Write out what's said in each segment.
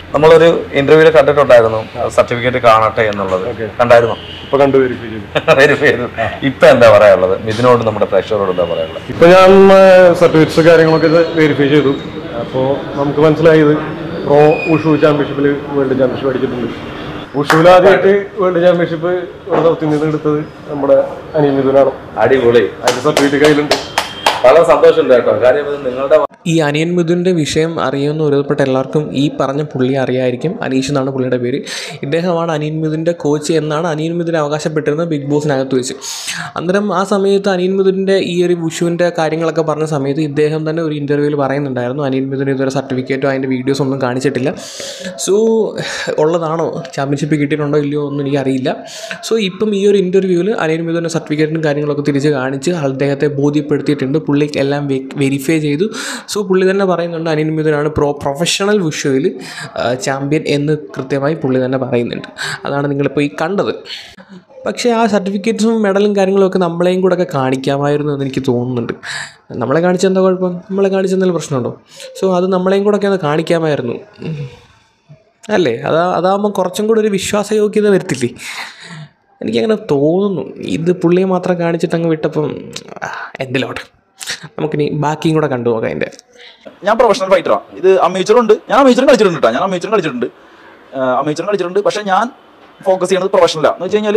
നമ്മളൊരു ഇന്റർവ്യൂല് കണ്ടിട്ടുണ്ടായിരുന്നു സർട്ടിഫിക്കറ്റ് കാണട്ടെ എന്നുള്ളത് കണ്ടായിരുന്നു ഇപ്പൊ കണ്ടു വെരിഫൈ ചെയ്തു വെരിഫൈ ചെയ്തു ഇപ്പൊ എന്താ പറയാനുള്ളത് മിഥുനോട് നമ്മുടെ പ്രേക്ഷകരോട് എന്താ പറയാനുള്ളത് ഇപ്പൊ ഞാൻ സർട്ടിഫിക്കറ്റ്സ് കാര്യങ്ങളൊക്കെ വെരിഫൈ ചെയ്തു അപ്പോൾ നമുക്ക് മനസ്സിലായത് പ്രോ ഉഷു ചാമ്പ്യൻഷിപ്പിൽ വേൾഡ് ചാമ്പ്യൻഷിപ്പ് അടിച്ചിട്ടുണ്ട് ഉഷുവിൽ ആദ്യമായിട്ട് വേൾഡ് ചാമ്പ്യൻഷിപ്പ് സൗത്തിൽ നിന്ന് എടുത്തത് നമ്മുടെ അനിൽ മിഥുനാണ് അടിപൊളി അതിന്റെ സർട്ടിഫിക്കറ്റ് കയ്യിലുണ്ട് വളരെ സന്തോഷമുണ്ട് കേട്ടോ കാര്യം ഇത് നിങ്ങളുടെ ഈ അനിയൻ മിഥുൻ്റെ വിഷയം അറിയുമെന്ന് ഒരുപ്പെട്ട എല്ലാവർക്കും ഈ പറഞ്ഞ പുള്ളി അറിയായിരിക്കും അനീഷ് എന്നാണ് പുള്ളിയുടെ പേര് ഇദ്ദേഹമാണ് അനിയൻ മിഥുൻ്റെ കോച്ച് എന്നാണ് അനിയൻ മിഥുൻ അവകാശപ്പെട്ടിരുന്നത് ബിഗ് ബോസിനകത്ത് വെച്ച് അന്നേരം ആ സമയത്ത് അനിയൻ മിഥുൻ്റെ ഈ ഒരു വിഷുവിൻ്റെ കാര്യങ്ങളൊക്കെ പറഞ്ഞ സമയത്ത് ഇദ്ദേഹം തന്നെ ഒരു ഇൻ്റർവ്യൂവിൽ പറയുന്നുണ്ടായിരുന്നു അനിയൻ മിഥുൻ ഇതുവരെ സർട്ടിഫിക്കറ്റോ അതിൻ്റെ വീഡിയോസ് ഒന്നും കാണിച്ചിട്ടില്ല സോ ഉള്ളതാണോ ചാമ്പ്യൻഷിപ്പ് കിട്ടിയിട്ടുണ്ടോ ഇല്ലയോ ഒന്നും എനിക്കറിയില്ല സോ ഇപ്പം ഈ ഒരു ഇൻ്റർവ്യൂവിൽ അനിയൻ മിഥുൻ്റെ സർട്ടിഫിക്കറ്റും കാര്യങ്ങളൊക്കെ തിരിച്ച് കാണിച്ച് അദ്ദേഹത്തെ ബോധ്യപ്പെടുത്തിയിട്ടുണ്ട് പുള്ളിക്ക് എല്ലാം വെരിഫൈ ചെയ്തു സോ പുള്ളി തന്നെ പറയുന്നുണ്ട് അനിയൻ മിഥുനാണ് പ്രോ പ്രൊഫഷണൽ വിഷ്വയിൽ ചാമ്പ്യൻ എന്ന് കൃത്യമായി പുള്ളി തന്നെ പറയുന്നുണ്ട് അതാണ് നിങ്ങളിപ്പോൾ ഈ കണ്ടത് പക്ഷേ ആ സർട്ടിഫിക്കറ്റ്സും മെഡലും കാര്യങ്ങളും ഒക്കെ നമ്മളെയും കൂടെ ഒക്കെ കാണിക്കാമായിരുന്നു എന്ന് എനിക്ക് തോന്നുന്നുണ്ട് നമ്മളെ കാണിച്ചെന്താ കുഴപ്പം നമ്മളെ കാണിച്ചെന്തെങ്കിലും പ്രശ്നമുണ്ടോ സോ അത് നമ്മളെയും കൂടെ ഒക്കെ ഒന്ന് കാണിക്കാമായിരുന്നു ഉം. അല്ലേ അതാ അതാകുമ്പോൾ കുറച്ചും കൂടെ ഒരു വിശ്വാസയോഗ്യത വരത്തില്ലേ എനിക്കങ്ങനെ തോന്നുന്നു ഇത് പുള്ളിയെ മാത്രം കാണിച്ചിട്ട് അങ്ങ് വിട്ടപ്പം ആ, എന്തിലോട്ട് നമുക്കിനി ബാക്കിയും കൂടെ കണ്ടു നോക്കാം അതിൻ്റെ ഞാൻ പ്രൊഫഷണൽ ഫൈറ്ററാണ് ഇത് അമേച്ചറും ഉണ്ട് ഞാൻ അമേച്ചറും കളിച്ചിട്ടുണ്ട് കേട്ടോ ഞാൻ അമേച്ചറും കളിച്ചിട്ടുണ്ട് അമേച്ചറും കളിച്ചിട്ടുണ്ട് പക്ഷെ ഞാൻ ഫോക്കസ് ചെയ്യുന്നത് പ്രൊഫഷണലാണ് എന്ന് വെച്ച് കഴിഞ്ഞാൽ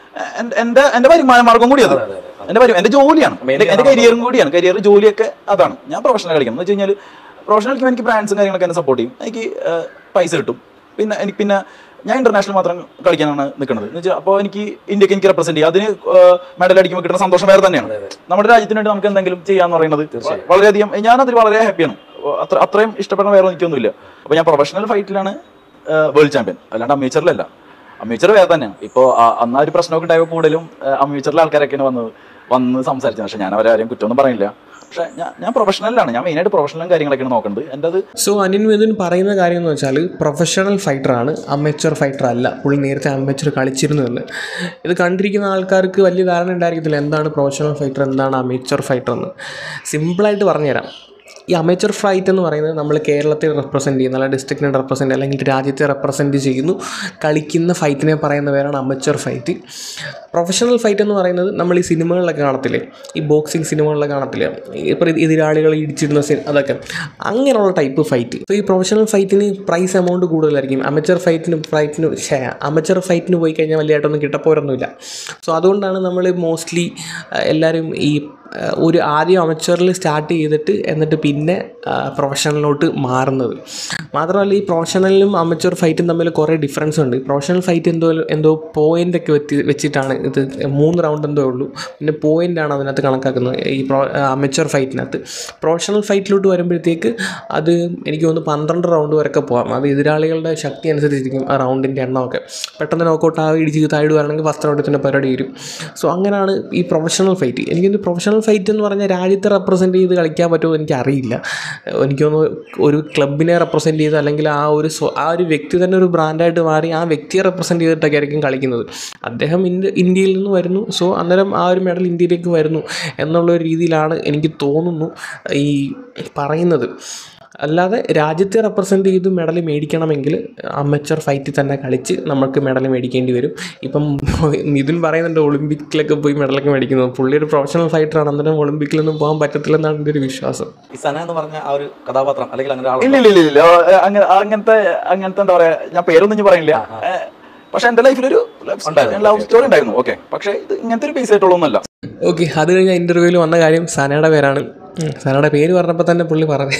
എന്റെ എന്റെ വരുമാന മാർഗം കൂടി അത് എന്റെ വരു എന്റെ ജോലിയാണ് എന്റെ എന്റെ കരിയറും കൂടിയാണ് കരിയർ ജോലിയൊക്കെ അതാണ് ഞാൻ പ്രൊഫഷണൽ കളിക്കണം എന്ന് വെച്ച് കഴിഞ്ഞാൽ പ്രൊഫഷണൽ കളിക്കുമ്പോൾ എനിക്ക് ബ്രാൻഡ്സും കാര്യങ്ങളൊക്കെ എന്നെ സപ്പോർട്ട് ചെയ്യും എനിക്ക് ആ, പൈസ കിട്ടും പിന്നെ എനിക്ക് പിന്നെ ഞാൻ ഇന്റർനാഷണൽ മാത്രം കളിക്കാനാണ് നിൽക്കുന്നത് എന്ന് വെച്ചാൽ അപ്പോൾ എനിക്ക് ഇന്ത്യക്ക് എനിക്ക് റെപ്രസെന്റ് ചെയ്യാം അതിന് മെഡൽ അടിക്കുമ്പോൾ കിട്ടുന്ന സന്തോഷം വേറെ തന്നെയാണ് നമ്മുടെ രാജ്യത്തിന് വേണ്ടി നമുക്ക് എന്തെങ്കിലും ചെയ്യാന്ന് പറയുന്നത് വളരെയധികം ഞാൻ അതിൽ വളരെ ഹാപ്പിയാണ് അത്ര അത്രയും ഇഷ്ടപ്പെടുന്ന വേറെ എനിക്കൊന്നുമില്ല അപ്പോൾ ഞാൻ പ്രൊഫഷണൽ ഫൈറ്റിലാണ് വേൾഡ് ചാമ്പ്യൻ അല്ലാണ്ട് അമേച്ചറിലല്ല അമേച്ചർ വേറെ തന്നെയാണ് ഇപ്പോൾ അന്ന് ആ ഒരു പ്രശ്നമൊക്കെ ഉണ്ടായപ്പോൾ കൂടുതലും അമേച്ചറിലെ ആൾക്കാരൊക്കെയാണ് വന്നത് വന്ന് സംസാരിച്ചത് പക്ഷേ ഞാൻ അവരെ ആരെയും കുറ്റമൊന്നും പറയില്ല പക്ഷേ ഞാൻ ഞാൻ പ്രൊഫഷണലാണ് ഞാൻ മെയിനായിട്ട് പ്രൊഫഷണലും കാര്യങ്ങളൊക്കെയാണ് നോക്കുന്നത് എൻ്റെ അത് സോ അനിൻ മിഥുൻ പറയുന്ന കാര്യം എന്ന് വെച്ചാൽ പ്രൊഫഷണൽ ഫൈറ്ററാണ് അമേച്ചർ ഫൈറ്റർ അല്ല പുള്ളി നേരത്തെ അമേച്ചർ കളിച്ചിരുന്നു എന്ന് ഇത് കണ്ടിരിക്കുന്ന ആൾക്കാർക്ക് വലിയ ധാരണ ഉണ്ടായിരിക്കത്തില്ല എന്താണ് പ്രൊഫഷണൽ ഫൈറ്റർ എന്താണ് അമേച്ചർ ഫൈറ്റർ എന്ന് സിമ്പിളായിട്ട് പറഞ്ഞുതരാം ഈ അമേച്ചർ ഫൈറ്റ് എന്ന് പറയുന്നത് നമ്മൾ കേരളത്തെ റെപ്രസെൻറ്റ് ചെയ്യുന്ന അല്ലെങ്കിൽ ഡിസ്ട്രിക്റ്റിനെ റെപ്രസെൻറ്റ് അല്ലെങ്കിൽ രാജ്യത്തെ റെപ്രസെൻറ്റ് ചെയ്യുന്നു കളിക്കുന്ന ഫൈറ്റിനെ പറയുന്ന പേരാണ് അമേച്ചർ ഫൈറ്റ് പ്രൊഫഷണൽ ഫൈറ്റ് എന്ന് പറയുന്നത് നമ്മൾ ഈ സിനിമകളിലൊക്കെ കാണത്തില്ലേ ഈ ബോക്സിങ് സിനിമകളിലൊക്കെ കാണത്തില്ലേ ഇപ്പോൾ എതിരാളികളെ ഇടിച്ചിരുന്ന സി അതൊക്കെ അങ്ങനെയുള്ള ടൈപ്പ് ഫൈറ്റ് അപ്പോൾ ഈ പ്രൊഫഷണൽ ഫൈറ്റിന് പ്രൈസ് എമൗണ്ട് കൂടുതലായിരിക്കും അമച്ചർ ഫൈറ്റിന് ഫൈറ്റിന് അമച്ചർ ഫൈറ്റിന് പോയി കഴിഞ്ഞാൽ വലിയതായിട്ടൊന്നും കിട്ടപ്പോരൊന്നുമില്ല സോ അതുകൊണ്ടാണ് നമ്മൾ മോസ്റ്റ്ലി എല്ലാവരും ഈ ആ, ഒരു ആദ്യം അമച്ചറിൽ സ്റ്റാർട്ട് ചെയ്തിട്ട് എന്നിട്ട് പിന്നെ പ്രൊഫഷണലിലോട്ട് മാറുന്നത് മാത്രമല്ല ഈ പ്രൊഫഷണലും അമച്ചർ ഫൈറ്റും തമ്മിൽ കുറേ ഡിഫറൻസ് ഉണ്ട് പ്രൊഫഷണൽ ഫൈറ്റ് എന്തോ എന്തോ പോയിന്റ് ഒക്കെ വെച്ച് വെച്ചിട്ടാണ് ഇത് മൂന്ന് റൗണ്ട് എന്തോ ഉള്ളൂ പിന്നെ പോയിന്റ് ആണ് അതിനകത്ത് കണക്കാക്കുന്നത് ഈ പ്രോ അമച്ചർ ഫൈറ്റിനകത്ത് പ്രൊഫഷണൽ ഫൈറ്റിലോട്ട് വരുമ്പോഴത്തേക്ക് അത് എനിക്ക് തോന്നുന്നു പന്ത്രണ്ട് റൗണ്ട് വരെയൊക്കെ പോകാം അത് എതിരാളികളുടെ ശക്തി അനുസരിച്ചിരിക്കും ആ റൗണ്ടിൻ്റെ എണ്ണമൊക്കെ പെട്ടെന്ന് നോക്കൗട്ട് ആ ഇടിച്ച് താഴെ വരണമെങ്കിൽ ഫസ്റ്റ് റൗണ്ടിൽ തന്നെ പരിപാടി വരും സോ അങ്ങനെയാണ് ഈ പ്രൊഫഷണൽ ഫൈറ്റ് എനിക്കൊന്ന് പ്രൊഫഷണൽ ഫൈറ്റ് എന്ന് പറഞ്ഞാൽ രാജ്യത്തെ റെപ്രസെൻറ്റ് ചെയ്ത് കളിക്കാൻ പറ്റുമോ എനിക്ക് അറിയില്ല എനിക്ക് തോന്നുന്നു ഒരു ക്ലബിനെ റെപ്രസെൻറ്റ് ചെയ്ത് അല്ലെങ്കിൽ ആ ഒരു സ്വ- ആ ഒരു വ്യക്തി തന്നെ ഒരു ബ്രാൻഡായിട്ട് മാറി ആ വ്യക്തിയെ റെപ്രസെൻറ്റ് ചെയ്തിട്ടൊക്കെ ആയിരിക്കും കളിക്കുന്നത് അദ്ദേഹം ഇന്ത്യ ഇന്ത്യയിൽ നിന്ന് വരുന്നു സോ അന്നേരം ആ ഒരു മെഡൽ ഇന്ത്യയിലേക്ക് വരുന്നു എന്നുള്ള ഒരു രീതിയിലാണ് എനിക്ക് തോന്നുന്നു ഈ പറയുന്നത് അല്ലാതെ രാജ്യത്തെ റെപ്രസെൻറ്റ് ചെയ്ത് മെഡൽ മേടിക്കണമെങ്കിൽ അമച്ചർ ഫൈറ്റിൽ തന്നെ കളിച്ച് നമുക്ക് മെഡൽ മേടിക്കേണ്ടി വരും ഇപ്പം നിതിൻ പറയുന്നുണ്ട് ഒളിമ്പിക്കിലൊക്കെ പോയി മെഡലൊക്കെ മേടിക്കുന്നത് പുള്ളി ഒരു പ്രൊഫഷണൽ ഫൈറ്ററാണ് അന്നേരം ഒളിമ്പിക്കിലൊന്നും പോകാൻ പറ്റത്തില്ലെന്നാണ് എൻ്റെ ഒരു വിശ്വാസം ഈ സന എന്ന് പറഞ്ഞ ആ ഒരു കഥാപാത്രം അല്ലെങ്കിൽ അങ്ങനെ ആൾ ഇല്ല ഇല്ല ഇല്ല ഇല്ല ആ, അങ്ങനെ അങ്ങനത്തെ അങ്ങനത്തെ എന്താ പറയാ ഞാൻ പേരൊന്നും ഞാൻ പറയില്ല ഏ, പക്ഷെ എന്റെ ലൈഫിൽ ഒരു ലവ് സ്റ്റോറി ഉണ്ടായിരുന്നു ഓക്കെ പക്ഷെ ഇത് ഇങ്ങനത്തെ ഒരു ബേസ് ആയിട്ടുള്ളതൊന്നല്ല ഓക്കെ അത് കഴിഞ്ഞ ഇൻ്റർവ്യൂവിൽ വന്ന കാര്യം സനയുടെ പേരാണ് ഉം, സനയുടെ പേര് പറഞ്ഞപ്പോൾ തന്നെ പുള്ളി പറഞ്ഞു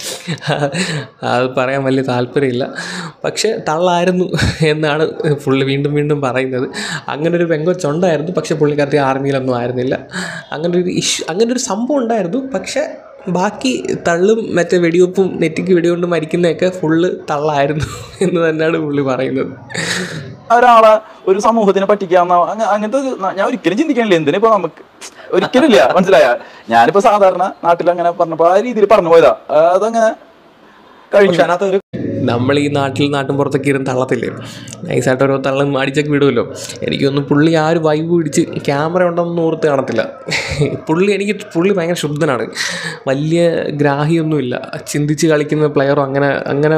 അത് പറയാൻ വലിയ താല്പര്യമില്ല പക്ഷേ തള്ളായിരുന്നു എന്നാണ് പുള്ളി വീണ്ടും വീണ്ടും പറയുന്നത് അങ്ങനെ ഒരു പെങ്കൊച്ചുണ്ടായിരുന്നു പക്ഷേ പുള്ളിക്കാരത്തി ആർമിയിലൊന്നും ആയിരുന്നില്ല അങ്ങനെ ഒരു ഇഷ്യൂ അങ്ങനെ ഒരു സംഭവം ഉണ്ടായിരുന്നു പക്ഷേ ബാക്കി തള്ളും മറ്റേ വെടിവെപ്പും നെറ്റിക്ക് വെടികൊണ്ട് മരിക്കുന്നതൊക്കെ ഫുള്ള് തള്ളായിരുന്നു എന്ന് തന്നെയാണ് പുള്ളി പറയുന്നത് ഒരാളെ ഒരു സമൂഹത്തിനെ പറ്റിക്കാന്ന അങ്ങ- അങ്ങനത്തെ ഒരു ന- ഞാൻ ഒരിക്കലും ചിന്തിക്കണില്ല എന്തിനാ ഇപ്പൊ നമുക്ക് ഒരിക്കലും ഇല്ല മനസ്സിലായ ഞാനിപ്പോ സാധാരണ നാട്ടിൽ അങ്ങനെ പറഞ്ഞപ്പോ ആ രീതിയിൽ പറഞ്ഞു പോയതാ ആ, അതങ്ങനെ കഴിഞ്ഞു പക്ഷെ അതിനകത്ത് ഒരു നമ്മൾ ഈ നാട്ടിൽ നാട്ടും പുറത്തൊക്കെ ഇരുന്ന് തള്ളത്തില്ലേ നൈസായിട്ട് ഓരോ തള്ളം അടിച്ചൊക്കെ വിടുമല്ലോ എനിക്കൊന്നും പുള്ളി ആ ഒരു വൈബ് പിടിച്ച് ക്യാമറ ഉണ്ടെന്ന് ഓർത്ത് കാണത്തില്ല പുള്ളി എനിക്ക് പുള്ളി ഭയങ്കര ശുദ്ധനാണ് വലിയ ഗ്രാഹിയൊന്നുമില്ല ചിന്തിച്ച് കളിക്കുന്ന പ്ലെയറോ അങ്ങനെ അങ്ങനെ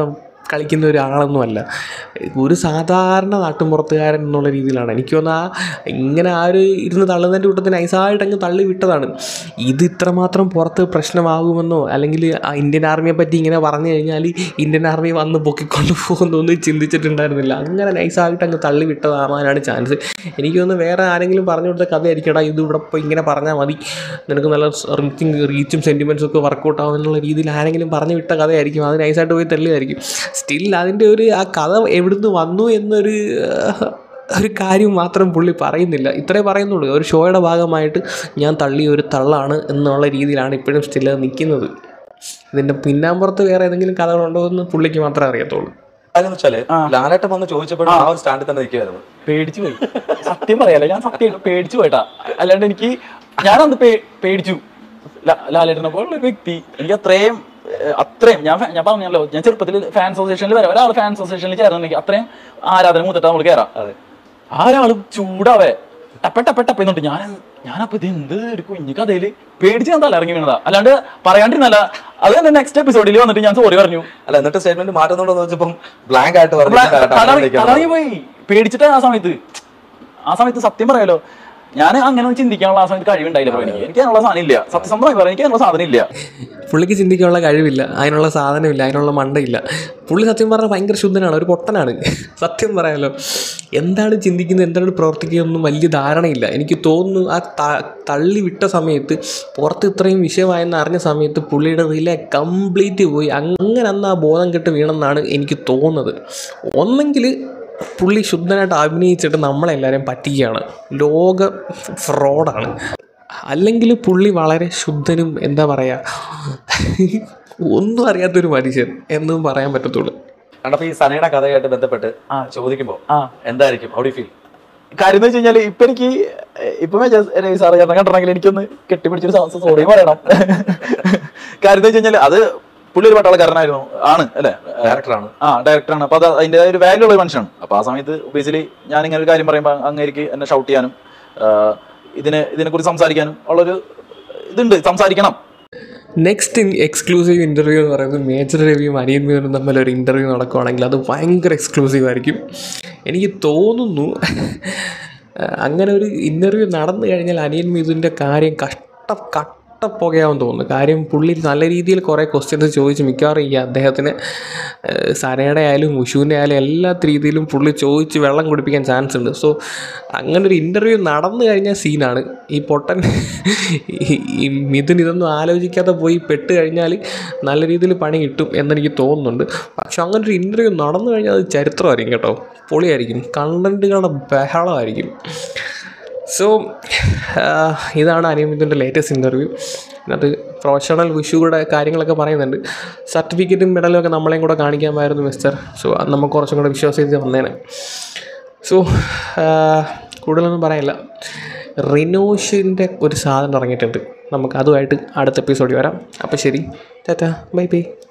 കളിക്കുന്ന ഒരാളൊന്നുമല്ല ഒരു സാധാരണ നാട്ടുമ്പുറത്തുകാരൻ എന്നുള്ള രീതിയിലാണ് എനിക്ക് തോന്നുന്നു ആ ഇങ്ങനെ ആ ഒരു ഇരുന്ന് തള്ളുന്നതിൻ്റെ കൂട്ടത്തിൽ നൈസായിട്ട് അങ്ങ് തള്ളി വിട്ടതാണ് ഇത് ഇത്രമാത്രം പുറത്ത് പ്രശ്നമാകുമെന്നോ അല്ലെങ്കിൽ ആ ഇന്ത്യൻ ആർമിയെ പറ്റി ഇങ്ങനെ പറഞ്ഞു കഴിഞ്ഞാൽ ഇന്ത്യൻ ആർമി വന്ന് പൊക്കിക്കൊണ്ട് പോകുന്നൊന്നും ചിന്തിച്ചിട്ടുണ്ടായിരുന്നില്ല അങ്ങനെ നൈസായിട്ട് അങ്ങ് തള്ളി വിട്ടതാവാനാണ് ചാൻസ് എനിക്ക് തോന്നുന്നു വേറെ ആരെങ്കിലും പറഞ്ഞു കൊടുത്ത കഥയായിരിക്കടാ ഇത് ഇവിടെ ഇപ്പോൾ ഇങ്ങനെ പറഞ്ഞാൽ മതി നിനക്ക് നല്ല റീച്ചിങ് റീച്ചും സെൻറ്റിമെൻറ്റ്സും ഒക്കെ വർക്കൗട്ട് ആവുമെന്നുള്ള രീതിയിൽ ആരെങ്കിലും പറഞ്ഞു വിട്ട കഥയായിരിക്കും അത് നൈസായിട്ട് പോയി തള്ളുകയായിരിക്കും സ്റ്റിൽ അതിൻ്റെ ഒരു ആ കഥ എവിടുന്ന് വന്നു എന്നൊരു ആഹ്, ഒരു കാര്യം മാത്രം പുള്ളി പറയുന്നില്ല ഇത്രേ പറയുന്നുള്ളൂ ഒരു ഷോയുടെ ഭാഗമായിട്ട് ഞാൻ തള്ളിയ ഒരു തള്ളാണ് എന്നുള്ള രീതിയിലാണ് ഇപ്പോഴും സ്റ്റിൽ നിൽക്കുന്നത് ഇതിൻ്റെ പിന്നാമ്പുറത്ത് വേറെ ഏതെങ്കിലും കഥകളുണ്ടോ എന്ന് പുള്ളിക്ക് മാത്രമേ അറിയത്തുള്ളൂ കാര്യം എന്ന് വെച്ചാല് ലാലേട്ടൻ വന്ന് ചോദിച്ചപ്പോഴും ആ ഒരു സ്റ്റാൻഡിൽ തന്നെ നിൽക്കുമായിരുന്നു പേടിച്ചു പോയി സത്യം പറയാലോ ഞാൻ സത്യം പേടിച്ചു പോയിട്ടാ അല്ലാണ്ട് എനിക്ക് ഞാനന്ന് പേ- പേടിച്ചു ലാ- ലാലേട്ടനെ പോലുള്ള ഒരു വ്യക്തി എനിക്ക് അത്രയും ഏഹ്, അത്രയും ഞാൻ ഫാ- ഞാൻ പറഞ്ഞല്ലോ ഞാൻ ചെറുപ്പത്തിൽ ഫാൻ അസോസിയേഷനിൽ വരാം ഒരാൾ ഫാൻ അസോസിയേഷനിൽ ചേർന്നെങ്കിൽ അത്രയും ആരാധന മൂത്തിട്ട് നമ്മൾ കയറാം ആ ഒരാള് ചൂടാവേ ടപ്പ ടപ്പ ടപ്പ എന്നിട്ട് ഞാൻ ഞാനപ്പോ ഇത് എന്ത് ഒരു കുഞ്ഞു കഥയില് പേടിച്ച് ഞാൻ തല ഇറങ്ങി വീണതാ അല്ലാണ്ട് പറയാണ്ടിരുന്നല്ല അത് തന്നെ നെക്സ്റ്റ് എപ്പിസോഡിൽ വന്നിട്ട് ഞാൻ സോറി പറഞ്ഞു അല്ല എന്നിട്ട് സ്റ്റേറ്റ്മെന്റ് മാറ്റുന്നുണ്ടോ വെച്ചപ്പം ബ്ലാങ്ക് ആയിട്ട് പറഞ്ഞു ബ്ലാ- ലാലേട്ടൻ അങ്ങനെ തലകറങ്ങി- നിൽക്കുകയാണ്. തലകറങ്ങി പോയി പേടിച്ചിട്ട് ആ സമയത്ത് ആ സമയത്ത് സത്യം പറയാലോ ഞാൻ അങ്ങനെ ഒന്നും ചിന്തിക്കാനുള്ള ആ സമയത്ത് കഴിവുണ്ടായില്ല ബ്രോ എനിക്ക് എനിക്ക് അതിനുള്ള സാധനം ഇല്ല സത്യസന്ധമായി പറയാം എനിക്ക് അതിനുള്ള സാധനം ഇല്ല പുള്ളിക്ക് ചിന്തിക്കാനുള്ള കഴിവില്ല അതിനുള്ള സാധനമില്ല അതിനുള്ള മണ്ടയില്ല പുള്ളി സത്യം പറഞ്ഞാൽ ഭയങ്കര ശുദ്ധനാണ് ഒരു പൊട്ടനാണ് സത്യം പറയാലോ എന്താണ് ചിന്തിക്കുന്നത് എന്താണ് പ്രവർത്തിക്കുന്നതൊന്നും വലിയ ധാരണയില്ല എനിക്ക് തോന്നുന്നു ആ ത- തള്ളി വിട്ട സമയത്ത് പുറത്ത് ഇത്രയും വിഷയമായെന്ന് അറിഞ്ഞ സമയത്ത് പുള്ളിയുടെ റിലേ കംപ്ലീറ്റ് പോയി അങ്ങനെ അന്ന് ആ ബോധം കെട്ട് വീണെന്നാണ് എനിക്ക് തോന്നുന്നത് ഒന്നെങ്കിൽ പുള്ളി ശുദ്ധനായിട്ട് അഭിനയിച്ചിട്ട് നമ്മളെല്ലാവരെയും പറ്റിക്കുകയാണ് ലോക ഫ്രോഡാണ് അല്ലെങ്കിൽ പുള്ളി വളരെ ശുദ്ധനും എന്താ പറയുക ഒന്നും അറിയാത്തൊരു മനുഷ്യൻ എന്നും പറയാൻ പറ്റത്തുള്ളൂ കണ്ടപ്പോ ഈ സനയുടെ കഥയായിട്ട് ബന്ധപ്പെട്ട് ചോദിക്കുമ്പോ ആ. എന്തായിരിക്കും ഹൗ ഡു ഫീൽ കാര്യം എന്ന് വെച്ച് കഴിഞ്ഞാല് ഇപ്പൊ എനിക്ക് ഇപ്പൊ രവി സാറ് ചേട്ടൻ കണ്ടിട്ടുണ്ടെങ്കിൽ എനിക്കൊന്ന് കെട്ടിപ്പിടിച്ചൊരു സോറി പറയണം കാര്യം എന്ന് വെച്ച് കഴിഞ്ഞാല് അത് പുള്ളി ഒരു പട്ടാളക്കാരനായിരുന്നു ആണ് അല്ലെ ഡയറക്ടറാണ് ആ ഡയറക്ടറാണ് അപ്പൊ അത് അതിന്റെ ഒരു വാല്യൂ ഉള്ള ഒരു മനുഷ്യനാണ് അപ്പൊ ആ സമയത്ത് ബേസിലി ഞാൻ ഇങ്ങനെ ഒരു കാര്യം പറയുമ്പോൾ അങ്ങേക്ക് എന്നെ ഷൗട്ട് ചെയ്യാനും ആ, ഇതിനെ ഇതിനെ കുറിച്ച് സംസാരിക്കാനും ഉള്ളൊരു ഇതുണ്ട് സംസാരിക്കണം നെക്സ്റ്റ് എക്സ്ക്ലൂസീവ് ഇൻ്റർവ്യൂ എന്ന് പറയുന്നത് മേജർ രവിയും അനിയൻ മീനും തമ്മിൽ ഒരു ഇൻ്റർവ്യൂ നടക്കുവാണെങ്കിൽ അത് ഭയങ്കര എക്സ്ക്ലൂസീവ് ആയിരിക്കും എനിക്ക് തോന്നുന്നു അങ്ങനെ ഒരു ഇൻ്റർവ്യൂ നടന്നു കഴിഞ്ഞാൽ അനിയൻ മീതുവിൻ്റെ കാര്യം കഷ്ട കട്ടപ്പുകയാവും തോന്നുന്നു കാര്യം പുള്ളി നല്ല രീതിയിൽ കുറേ ക്വസ്റ്റ്യൻസ് ചോദിച്ച് മിക്കവാറും ഈ അദ്ദേഹത്തിന് ഏഹ്, സനയുടെ ആയാലും ഉഷുവിൻ്റെ ആയാലും എല്ലാ രീതിയിലും പുള്ളി ചോദിച്ച് വെള്ളം കുടിപ്പിക്കാൻ ചാൻസ് ഉണ്ട് സോ അങ്ങനെ ഒരു ഇൻ്റർവ്യൂ നടന്നു കഴിഞ്ഞാൽ സീനാണ് ഈ പൊട്ടൻ ഈ- ഈ മിഥുൻ ഇതൊന്നും ആലോചിക്കാതെ പോയി പെട്ട് കഴിഞ്ഞാൽ നല്ല രീതിയിൽ പണി കിട്ടും എന്നെനിക്ക് തോന്നുന്നുണ്ട് പക്ഷെ അങ്ങനെ ഒരു ഇൻ്റർവ്യൂ നടന്നു കഴിഞ്ഞാൽ അത് ചരിത്രമായിരിക്കും കേട്ടോ പൊളിയായിരിക്കും കണ്ടൻറ്റുകളുടെ ബഹളമായിരിക്കും സോ ഇതാണ് അനിയമിതിൻ്റെ ലേറ്റസ്റ്റ് ഇൻ്റർവ്യൂ അത് പ്രൊഫഷണൽ വിഷുയുടെ കാര്യങ്ങളൊക്കെ പറയുന്നുണ്ട് സർട്ടിഫിക്കറ്റും മെഡലും ഒക്കെ നമ്മളെയും കൂടെ കാണിക്കാമായിരുന്നു മിസ്റ്റർ സോ അത് നമുക്ക് കുറച്ചും കൂടെ വിശ്വാസിച്ച് വന്നേനെ സോ കൂടുതലൊന്നും പറയാനില്ല റിനോഷിൻ്റെ ഒരു സാധനം ഇറങ്ങിയിട്ടുണ്ട് നമുക്ക് അതുമായിട്ട് അടുത്ത എപ്പിസോഡിൽ വരാം അപ്പോൾ ശരി ടാറ്റാ ബൈ ബൈ